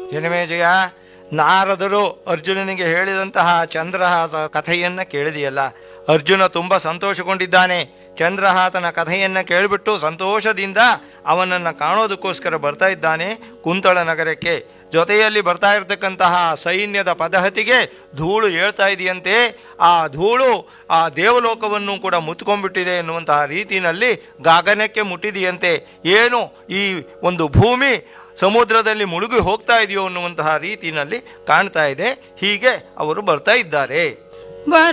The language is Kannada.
ಜನಮೇಜಯ ನಾರದರು ಅರ್ಜುನನಿಗೆ ಹೇಳಿದಂತಹ ಚಂದ್ರಹಾಸ ಕಥೆಯನ್ನು ಕೇಳಿದೆಯಲ್ಲ ಅರ್ಜುನ ತುಂಬ ಸಂತೋಷಗೊಂಡಿದ್ದಾನೆ ಚಂದ್ರಹಾತನ ಕಥೆಯನ್ನು ಕೇಳಿಬಿಟ್ಟು ಸಂತೋಷದಿಂದ ಅವನನ್ನು ಕಾಣೋದಕ್ಕೋಸ್ಕರ ಬರ್ತಾ ಇದ್ದಾನೆ ಕುಂತಳ ನಗರಕ್ಕೆ ಜೊತೆಯಲ್ಲಿ ಬರ್ತಾ ಇರತಕ್ಕಂತಹ ಸೈನ್ಯದ ಪದಹತಿಗೆ ಧೂಳು ಏಳ್ತಾ ಇದೆಯಂತೆ ಆ ಧೂಳು ಆ ದೇವಲೋಕವನ್ನು ಕೂಡ ಮುತ್ಕೊಂಡ್ಬಿಟ್ಟಿದೆ ಎನ್ನುವಂತಹ ರೀತಿಯಲ್ಲಿ ಗಗನಕ್ಕೆ ಮುಟ್ಟಿದೆಯಂತೆ ಏನು ಈ ಒಂದು ಭೂಮಿ ಸಮುದ್ರದಲ್ಲಿ ಮುಳುಗಿ ಹೋಗ್ತಾ ಇದೆಯೋ ಅನ್ನುವಂತಹ ರೀತಿಯಲ್ಲಿ ಕಾಣ್ತಾ ಇದೆ ಹೀಗೆ ಅವರು ಬರ್ತಾ ಇದ್ದಾರೆ ಬರ